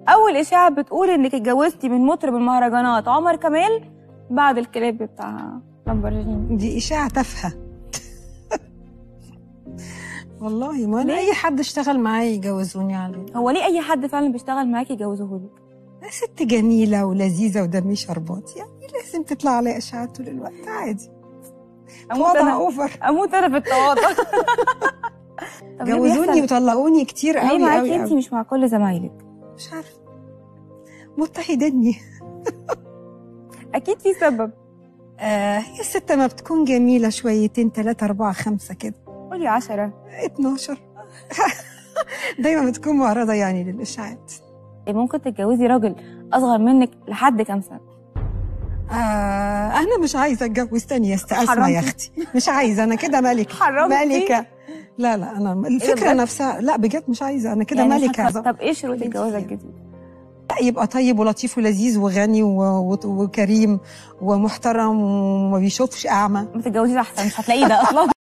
اول اشاعه بتقول انك اتجوزتي من مطرب المهرجانات عمر كمال بعد الكليب بتاع لامبورجيني دي اشاعه تافهه والله ما انا ليه؟ اي حد اشتغل معايا يجوزوني عليه هو ليه اي حد فعلا بيشتغل معاكي يجوزهولك أنا ست جميله ولذيذه ودمي شربات يعني لازم تطلع عليا اشاعات طول الوقت عادي اموت وضع انا اوفر اموت انا في التواضع طب ليه جوزوني بيحصل؟ وطلقوني كتير ليه قوي معاكي قوي انت قوي مش مع كل زمايلك مش عارفه مضطهدني اكيد في سبب آه هي الست ما بتكون جميله شويتين ثلاثه اربعه خمسه كده قولي عشرة 12 دايما بتكون معرضه يعني للاشاعات ممكن تتجوزي راجل اصغر منك لحد كام سنه آه انا مش عايزه اتجوز تاني يا است اسمع حرمتي؟ يا اختي مش عايزه انا كده ملكه حرمتي؟ ملكه لا لا انا الفكره بجد؟ نفسها لا بجد مش عايزه انا كده يعني مش ملكه هتفضل- طب ايه شروط اللي انت الجواز فيها. الجديد لا، يبقى طيب ولطيف ولذيذ وغني و- و- وكريم ومحترم وما بيشوفش اعمى ما تتجوزيش احسن مش هتلاقيه ده اصلا